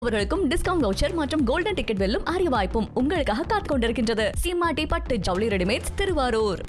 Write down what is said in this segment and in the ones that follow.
அவர்களுக்கும் discount voucher மற்றும் golden ticket வெல்லும் அரிய வாய்ப்பும் உங்களுக்காக காத்துக் கொண்டிருக்கின்றது சீமாட்டி பட்டு ஜவுளி ரெடிமேட்ஸ் திருவாரூர்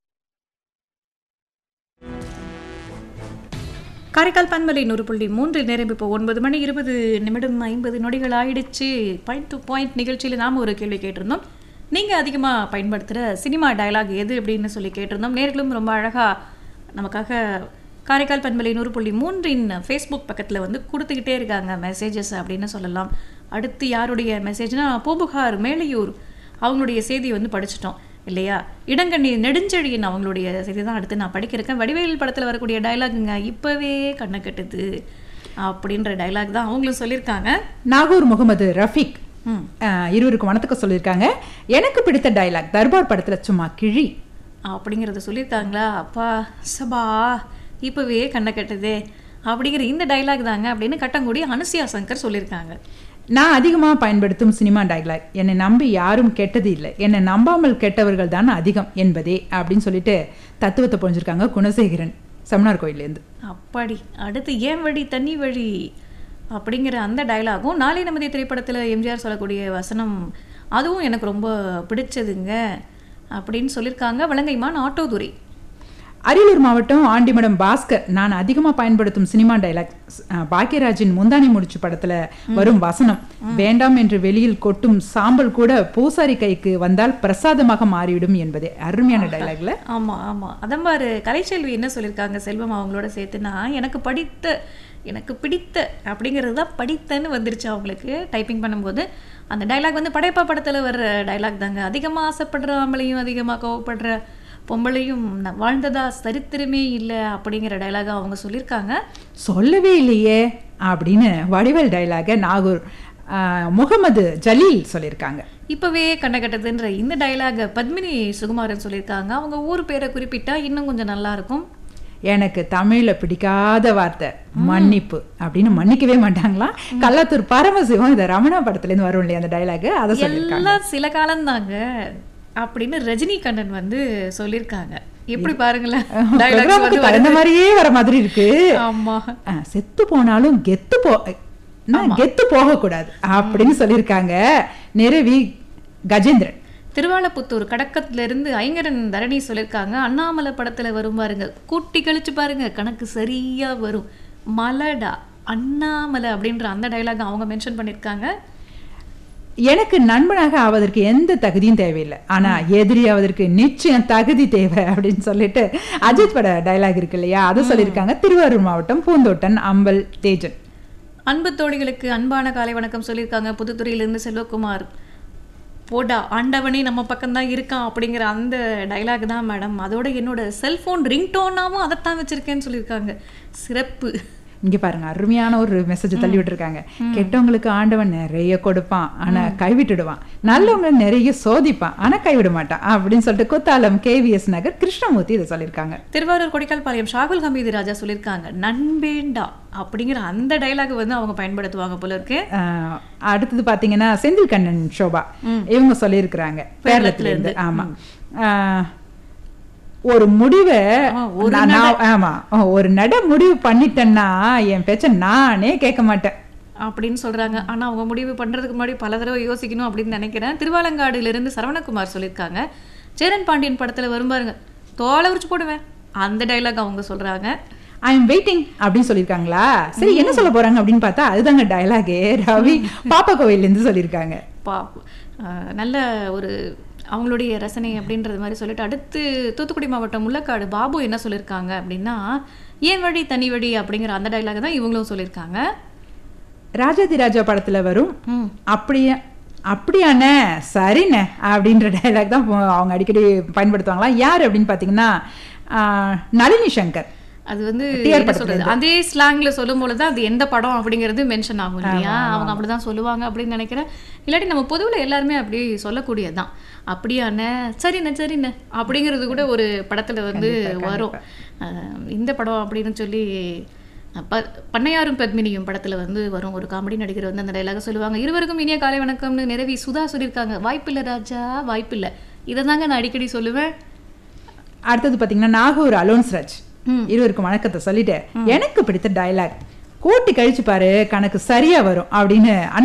காரைக்கால் பண்பலை நூறு புள்ளி மூன்றில் நேரம் இப்போ ஒன்பது மணி இருபது நிமிடம் ஐம்பது நொடிகள் ஆயிடுச்சு பாயிண்ட் டு பாயிண்ட் நிகழ்ச்சியில் நாம் ஒரு கேள்வி கேட்டிருந்தோம் நீங்கள் அதிகமாக பயன்படுத்துகிற சினிமா டயலாக் எது அப்படின்னு சொல்லி கேட்டிருந்தோம் நேர்களும் ரொம்ப அழகாக நமக்காக காரைக்கால் பண்பலை நூறு புள்ளி மூன்றின் ஃபேஸ்புக் பக்கத்தில் வந்து கொடுத்துக்கிட்டே இருக்காங்க மெசேஜஸ் அப்படின்னு சொல்லலாம் அடுத்து யாருடைய மெசேஜ்னா பூபுகார் மேலையூர் அவங்களுடைய செய்தி வந்து படிச்சிட்டோம் இல்லையா இடங்கண்ணி நெடுஞ்செழியன் அவங்களுடைய செய்தி தான் அடுத்து நான் படிக்கிறேன் வடிவேல் படத்தில் வரக்கூடிய டயலாகுங்க இப்போவே கண்ணை கட்டுது அப்படின்ற டயலாக் தான் அவங்களும் சொல்லியிருக்காங்க நாகூர் முகமது ரஃபீக் ம் அஹ், இருவருக்கும் வணக்கத்தை சொல்லியிருக்காங்க எனக்கு பிடித்த டயலாக் தர்பார் படத்துல சும்மா கிழி அப்படிங்கிறத சொல்லியிருக்காங்களா அப்பா சபா இப்போவே கண்ணை கட்டுதே அப்படிங்கிற இந்த டயலாக் தாங்க அப்படின்னு கட்டங்குடி அனுசியா சங்கர் சொல்லியிருக்காங்க நான் அதிகமா பயன்படுத்தும் சினிமா டயலாக் என்னை நம்பி யாரும் கெட்டது இல்லை என்னை நம்பாமல் கெட்டவர்கள் தான் அதிகம் என்பதே அப்படின்னு சொல்லிட்டு தத்துவத்தை புரிஞ்சிருக்காங்க குணசேகரன் செமனார் கோயிலேருந்து அப்பாடி அடுத்து ஏன் வழி தண்ணி வழி அப்படிங்கிற அந்த டயலாகும் நாளை நமதி திரைப்படத்தில் எம்ஜிஆர் சொல்லக்கூடிய வசனம் அதுவும் எனக்கு ரொம்ப பிடிச்சதுங்க அப்படின்னு சொல்லியிருக்காங்க வலங்கைமான் ஆட்டோதுரை அரியலூர் மாவட்டம் ஆண்டிமடம் பாஸ்கர் நான் அதிகமா பயன்படுத்தும் சினிமா டைலாக் பாக்கியராஜின் முந்தானை முடிச்சு படத்துல வரும் வசனம் வேண்டாம் என்று வெளியில் கொட்டும் சாம்பல் கூட பூசாரி கைக்கு வந்தால் பிரசாதமாக மாறிவிடும் என்பதே அருமையான டைலாக்ல ஆமாம் ஆமாம் அதான் பாரு கலைச்செல்வி என்ன சொல்லியிருக்காங்க செல்வம் அவங்களோட சேர்த்துனா எனக்கு படித்த எனக்கு பிடித்த அப்படிங்கிறது தான் படித்தன்னு வந்துருச்சு அவங்களுக்கு டைப்பிங் பண்ணும்போது அந்த டைலாக் வந்து படைப்பா படத்தில் வர்ற டைலாக் தாங்க அதிகமாக ஆசைப்படுற ஆம்பளையும் அதிகமாக கோவப்படுற பொம்பளையும் ந- வாழ்ந்ததா சரித்திரமே இல்லை அப்படிங்கிற டைலாக அவங்க சொல்லியிருக்காங்க சொல்லவே இல்லையே அப்படின்னு வடிவேல் டைலாக நாகூர் ஆஹ், முகமது ஜலீல் சொல்லியிருக்காங்க இப்போவே கண்டகட்டதுன்ற இந்த டைலாக பத்மினி சுகுமாரன் சொல்லியிருக்காங்க அவங்க ஊர் பேரை குறிப்பிட்டா இன்னும் கொஞ்சம் நல்லா இருக்கும் எனக்கு தமிழ்ல பிடிக்காத வார்த்தை மன்னிப்பு அப்படின்னு மன்னிக்கவே மாட்டாங்களாம் கள்ளத்தூர் பரமசிவம் இந்த ரமணா படத்துல இருந்து வரும் இல்லையா அந்த டைலாக் அதை சொல்லியிருக்காங்க எல்லாம் சில காலம்தாங்க அப்படின்னு ரஜினிகண்ணன் வந்து சொல்லியிருக்காங்க எப்படி பாருங்களேன் dialogues ப்ரோக்ராமுக்கு வந்து தகுந்த மாதிரியே வர மாதிரி இருக்கு ஆமா ஆ, செத்து போனாலும் கெத்து போ நான் கெத்து போகக்கூடாது அப்படின்னு சொல்லியிருக்காங்க நிறவி கஜேந்திரன் திருவாலப்புத்தூர் கடக்கத்துல இருந்து ஐங்கரன் தரணி சொல்லியிருக்காங்க அண்ணாமலை படத்துல வரும் பாருங்க கூட்டி கழிச்சு பாருங்க கணக்கு சரியா வரும் மலடா அண்ணாமலை அப்படின்ற அந்த டைலாக் அவங்க மென்ஷன் பண்ணியிருக்காங்க எனக்கு நண்பனாக ஆவதற்கு எந்த தகுதியும் தேவையில்லை ஆனா எதிரி ஆவதற்கு நிச்சயம் தகுதி தேவை அப்படின்னு சொல்லிட்டு அஜித் பட டைலாக் இருக்கு இல்லையா அதை சொல்லியிருக்காங்க திருவாரூர் மாவட்டம் பூந்தோட்டன் அம்பல் தேஜன் அன்பு தோழிகளுக்கு அன்பான காலை வணக்கம் சொல்லியிருக்காங்க புதுத்துறையிலிருந்து செல்வகுமார் போடா ஆண்டவனே நம்ம பக்கம்தான் இருக்கான் அப்படிங்கிற அந்த டைலாக் தான் மேடம் அதோட என்னோட செல்போன் ரிங்டோனாவும் அதைத்தான் வச்சிருக்கேன்னு சொல்லியிருக்காங்க சிறப்பு இங்க பாருங்க அருமையான ஒரு மெசேஜ் தள்ளி விட்டுருக்காங்க கெட்டவங்களுக்கு ஆண்டவன் நிறைய கொடுப்பான் ஆனா கைவிட்டுடுவான் நல்லவங்க நிறைய சோதிப்பான் ஆனா கைவிட மாட்டான் அப்படின்னு சொல்லிட்டு குத்தாலம் கேவிஎஸ் நகர் கிருஷ்ணமூர்த்தி இதை சொல்லியிருக்காங்க திருவாரூர் கொடிக்கால்பாளையம் ஷாகுல் ஹமீது ராஜா சொல்லியிருக்காங்க நண்பேண்டா அப்படிங்கிற அந்த டைலாக் வந்து அவங்க பயன்படுத்துவாங்க போல இருக்கு ஆஹ் அடுத்தது பாத்தீங்கன்னா செந்தில் கண்ணன் சோபா இவங்க சொல்லியிருக்கிறாங்க பேரளத்துல இருந்து ஆமா ஆஹ் ஒரு முடிவை ஆ, ஒரு நான் நான்- ஆமா ஒரு நட முடிவு பண்ணிட்டேன்னா என் பேச்ச நானே கேட்க மாட்டேன் அப்படின்னு சொல்றாங்க ஆனா அவங்க முடிவு பண்றதுக்கு முன்னாடி பல தடவை யோசிக்கணும் அப்படின்னு நினைக்கிறேன் திருவாலங்காடுல இருந்து சரவணகுமார் சொல்லியிருக்காங்க சேரன் பாண்டியன் படத்துல வரும் பாருங்க தோலை உரிச்சு போடுவேன் அந்த டைலாக் அவங்க சொல்றாங்க ஐ எம் வெயிட்டிங் அப்படின்னு சொல்லியிருக்காங்களா சரி என்ன சொல்ல போறாங்க அப்படின்னு பார்த்தா அதுதாங்க டயலாகே ரவி பாப்பா கோவில்ல இருந்து சொல்லியிருக்காங்க பா அஹ் நல்ல ஒரு அவங்களுடைய ரசனை அப்படின்றது மாதிரி சொல்லிட்டு அடுத்து தூத்துக்குடி மாவட்டம் முள்ளக்காடு பாபு என்ன சொல்லியிருக்காங்க அப்படின்னா ஏன் வழி தனி வழி அப்படிங்கிற அந்த டைலாக் தான் இவங்களும் சொல்லியிருக்காங்க ராஜாதி ராஜா படத்துல வரும் ம் அப்படியே அப்படியாண்ணே சரிண்ணே அப்படின்ற டயலாக் தான் இப்போ அவங்க அடிக்கடி பயன்படுத்துவாங்களா யார் அப்படின்னு பார்த்தீங்கன்னா ஆஹ், நளினி சங்கர் அது வந்து TR என்ன படத்துல சொல்றது அதே ஸ்லாங்ல சொல்லும் பொழுது அது எந்த படம் அப்படிங்கிறது மென்ஷன் ஆகும் இல்லையா அவங்க அப்படிதான் சொல்லுவாங்க அப்படின்னு நினைக்கிறேன் இல்லாட்டி நம்ம பொதுவில் எல்லாருமே அப்படி சொல்லக்கூடியதுதான் அப்படியாண்ணே சரிண்ணே சரிண்ணே அப்படிங்கிறது கூட ஒரு படத்துல வந்து வரும் அஹ் இந்த படம் அப்படின்னு சொல்லி ப பண்ணையாரும் பத்மினியும் படத்துல வந்து வரும் ஒரு காமெடி நடிகர் வந்து அந்த டைலாக சொல்லுவாங்க இருவருக்கும் இனிய காலை வணக்கம்னு நிறவி சுதா சொல்லியிருக்காங்க வாய்ப்பில்லை ராஜா வாய்ப்பில்லை இதை தாங்க நான் அடிக்கடி சொல்லுவேன் அடுத்தது பார்த்தீங்கன்னா நாகூர் அலோன்ஸ்ராஜ் இருவருக்கும் வணக்கத்தை சொல்லிட்டு எனக்கு பிடித்த டயலாக் கூட்டி கழிச்சு பாரு கணக்கு சரியா வரும் அப்படின்னு